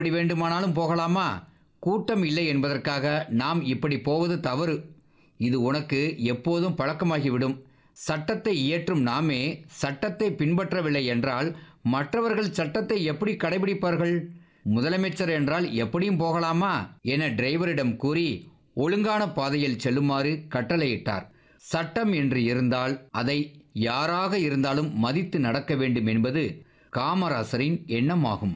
எப்படி வேண்டுமானாலும் போகலாமா கூட்டம் இல்லை என்பதற்காக நாம் இப்படி போவது தவறு இது உனக்கு எப்போதும் பழக்கமாகிவிடும் சட்டத்தை இயற்றும் நாமே சட்டத்தை பின்பற்றவில்லை என்றால் மற்றவர்கள் சட்டத்தை எப்படி கடைபிடிப்பார்கள் முதலமைச்சர் என்றால் எப்படியும் போகலாமா என டிரைவரிடம் கூறி ஒழுங்கான பாதையில் செல்லுமாறு கட்டளையிட்டார் சட்டம் என்று இருந்தால் அதை யாராக இருந்தாலும் மதித்து நடக்க வேண்டும் என்பது காமராசரின் எண்ணமாகும்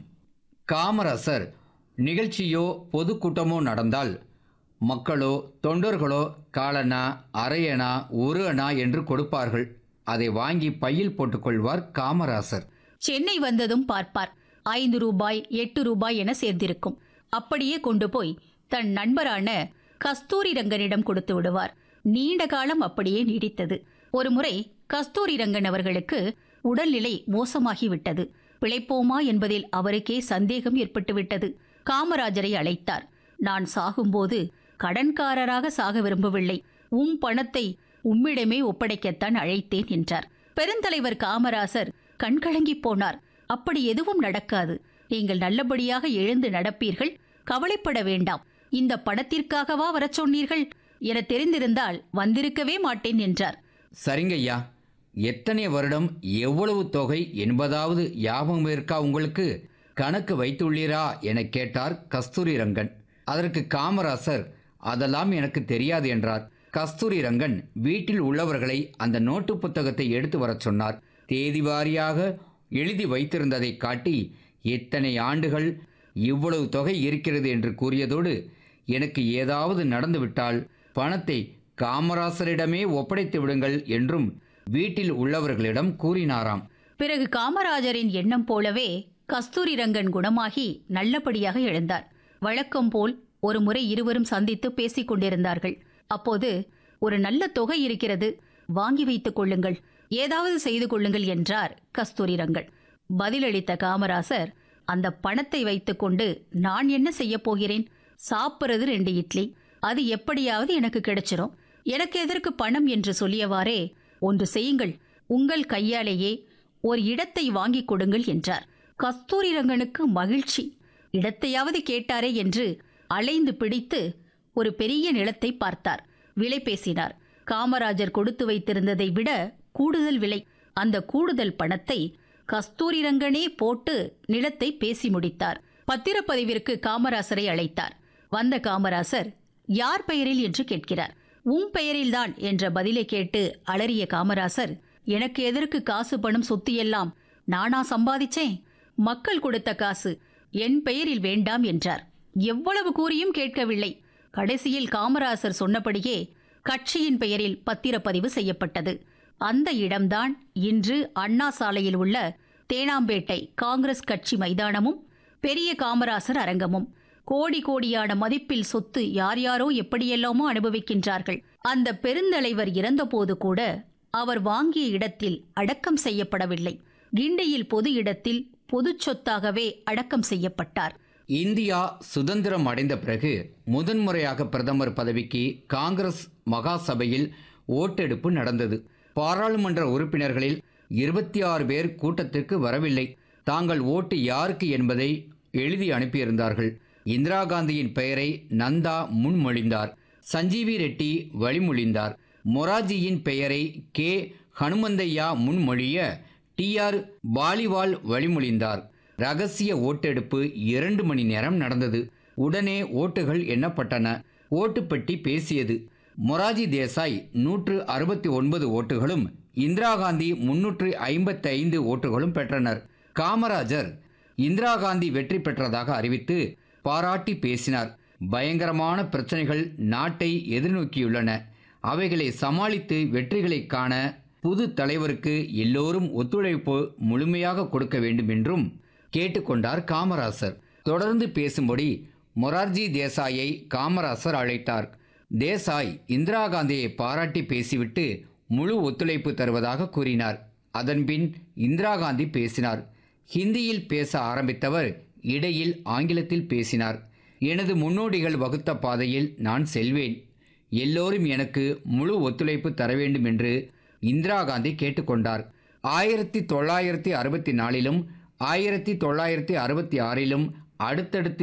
காமராசர் நிகழ்ச்சியோ பொதுக்கூட்டமோ நடந்தால் மக்களோ தொண்டர்களோ காலனா அரையனா ஒரு அணா என்று கொடுப்பார்கள் அதை வாங்கி பையில் போட்டுக்கொள்வார் காமராசர் சென்னை வந்ததும் பார்ப்பார் ஐந்து ரூபாய் எட்டு ரூபாய் என சேர்ந்திருக்கும் அப்படியே கொண்டு போய் தன் நண்பரான கஸ்தூரி ரங்கனிடம் கொடுத்து விடுவார் நீண்ட காலம் அப்படியே நீடித்தது ஒருமுறை கஸ்தூரி ரங்கன் அவர்களுக்கு உடல்நிலை மோசமாகிவிட்டது பிழைப்போமா என்பதில் அவருக்கே சந்தேகம் ஏற்பட்டுவிட்டது காமராஜரை அழைத்தார் நான் சாகும்போது கடன்காரராக சாக விரும்பவில்லை உம் பணத்தை உம்மிடமே ஒப்படைக்கத்தான் அழைத்தேன் என்றார் பெருந்தலைவர் காமராசர் கண்கலங்கிப் போனார் அப்படி எதுவும் நடக்காது நீங்கள் நல்லபடியாக எழுந்து நடப்பீர்கள் கவலைப்பட வேண்டாம் இந்த பணத்திற்காகவா வரச் சொன்னீர்கள் என தெரிந்திருந்தால் வந்திருக்கவே மாட்டேன் என்றார் சரிங்கய்யா எத்தனை வருடம் எவ்வளவு தொகை என்பதாவது ஞாபகம் இருக்கா உங்களுக்கு கணக்கு வைத்துள்ளீரா என கேட்டார் கஸ்தூரி ரங்கன் அதற்கு காமராசர் அதெல்லாம் எனக்கு தெரியாது என்றார் கஸ்தூரி ரங்கன் வீட்டில் உள்ளவர்களை அந்த நோட்டு புத்தகத்தை எடுத்து வரச் சொன்னார் தேதி வாரியாக எழுதி வைத்திருந்ததை காட்டி எத்தனை ஆண்டுகள் இவ்வளவு தொகை இருக்கிறது என்று கூறியதோடு எனக்கு ஏதாவது நடந்துவிட்டால் பணத்தை காமராசரிடமே ஒப்படைத்து விடுங்கள் என்றும் வீட்டில் உள்ளவர்களிடம் கூறினாராம் பிறகு காமராஜரின் எண்ணம் போலவே கஸ்தூரி ரங்கன் குணமாகி நல்லபடியாக எழுந்தார் வழக்கம் போல் ஒரு முறை இருவரும் சந்தித்து பேசிக் கொண்டிருந்தார்கள் அப்போது ஒரு நல்ல தொகை இருக்கிறது வாங்கி வைத்துக் கொள்ளுங்கள் ஏதாவது செய்து கொள்ளுங்கள் என்றார் கஸ்தூரி ரங்கன் பதிலளித்த காமராசர் அந்த பணத்தை வைத்துக்கொண்டு நான் என்ன செய்யப் போகிறேன் சாப்பிடுறது ரெண்டு இட்லி அது எப்படியாவது எனக்கு கிடைச்சிரும் எனக்கு எதற்கு பணம் என்று சொல்லியவாறே ஒன்று செய்யுங்கள் உங்கள் கையாலேயே ஒரு இடத்தை வாங்கிக் கொடுங்கள் என்றார் கஸ்தூரி ரங்கனுக்கு மகிழ்ச்சி இடத்தையாவது கேட்டாரே என்று அலைந்து பிடித்து ஒரு பெரிய நிலத்தை பார்த்தார் விலை பேசினார் காமராஜர் கொடுத்து வைத்திருந்ததை விட கூடுதல் விலை அந்த கூடுதல் பணத்தை கஸ்தூரி ரங்கனே போட்டு நிலத்தை பேசி முடித்தார் பத்திரப்பதிவிற்கு காமராசரை அழைத்தார் வந்த காமராசர் யார் பெயரில் என்று கேட்கிறார் உன் பெயரில்தான் என்ற பதிலை கேட்டு அலறிய காமராசர் எனக்கு எதற்கு காசு பணம் சொத்து எல்லாம் நானா சம்பாதிச்சேன் மக்கள் கொடுத்த காசு என் பெயரில் வேண்டாம் என்றார் எவ்வளவு கூறியும் கேட்கவில்லை கடைசியில் காமராசர் சொன்னபடியே கட்சியின் பெயரில் பத்திரப்பதிவு செய்யப்பட்டது அந்த இடம்தான் இன்று அண்ணா சாலையில் உள்ள தேனாம்பேட்டை காங்கிரஸ் கட்சி மைதானமும் பெரிய காமராசர் அரங்கமும் கோடி கோடியான மதிப்பில் சொத்து யார் யாரோ எப்படியெல்லாமோ அனுபவிக்கின்றார்கள் அந்த பெருந்தலைவர் இறந்தபோது கூட அவர் வாங்கிய இடத்தில் அடக்கம் செய்யப்படவில்லை கிண்டியில் பொது இடத்தில் பொதுச் சொத்தாகவே அடக்கம் செய்யப்பட்டார் இந்தியா சுதந்திரம் அடைந்த பிறகு முதன்முறையாக பிரதமர் பதவிக்கு காங்கிரஸ் மகாசபையில் ஓட்டெடுப்பு நடந்தது பாராளுமன்ற உறுப்பினர்களில் இருபத்தி ஆறு பேர் கூட்டத்திற்கு வரவில்லை தாங்கள் ஓட்டு யாருக்கு என்பதை எழுதி அனுப்பியிருந்தார்கள் இந்திரா காந்தியின் பெயரை நந்தா முன்மொழிந்தார் சஞ்சீவி ரெட்டி வழிமொழிந்தார் மொராஜியின் பெயரை கே ஹனுமந்தையா முன்மொழிய டி ஆர் பாலிவால் வழிமொழிந்தார் ரகசிய ஓட்டெடுப்பு இரண்டு மணி நேரம் நடந்தது உடனே ஓட்டுகள் எண்ணப்பட்டன ஓட்டுப்பெட்டி பேசியது மொராஜி தேசாய் நூற்று அறுபத்தி ஒன்பது ஓட்டுகளும் இந்திரா காந்தி முன்னூற்று ஐம்பத்தி ஐந்து ஓட்டுகளும் பெற்றனர் காமராஜர் இந்திரா காந்தி வெற்றி பெற்றதாக அறிவித்து பாராட்டி பேசினார் பயங்கரமான பிரச்சனைகள் நாட்டை எதிர்நோக்கியுள்ளன அவைகளை சமாளித்து வெற்றிகளை காண புது தலைவருக்கு எல்லோரும் ஒத்துழைப்பு முழுமையாக கொடுக்க வேண்டும் என்றும் கேட்டுக்கொண்டார் காமராசர் தொடர்ந்து பேசும்படி மொரார்ஜி தேசாயை காமராசர் அழைத்தார் தேசாய் இந்திரா காந்தியை பாராட்டி பேசிவிட்டு முழு ஒத்துழைப்பு தருவதாக கூறினார் அதன்பின் இந்திரா காந்தி பேசினார் ஹிந்தியில் பேச ஆரம்பித்தவர் இடையில் ஆங்கிலத்தில் பேசினார் எனது முன்னோடிகள் வகுத்த பாதையில் நான் செல்வேன் எல்லோரும் எனக்கு முழு ஒத்துழைப்பு தர வேண்டும் என்று இந்திரா காந்தி கேட்டுக்கொண்டார் ஆயிரத்தி தொள்ளாயிரத்தி அறுபத்தி நாலிலும் ஆயிரத்தி தொள்ளாயிரத்தி அறுபத்தி ஆறிலும் அடுத்தடுத்து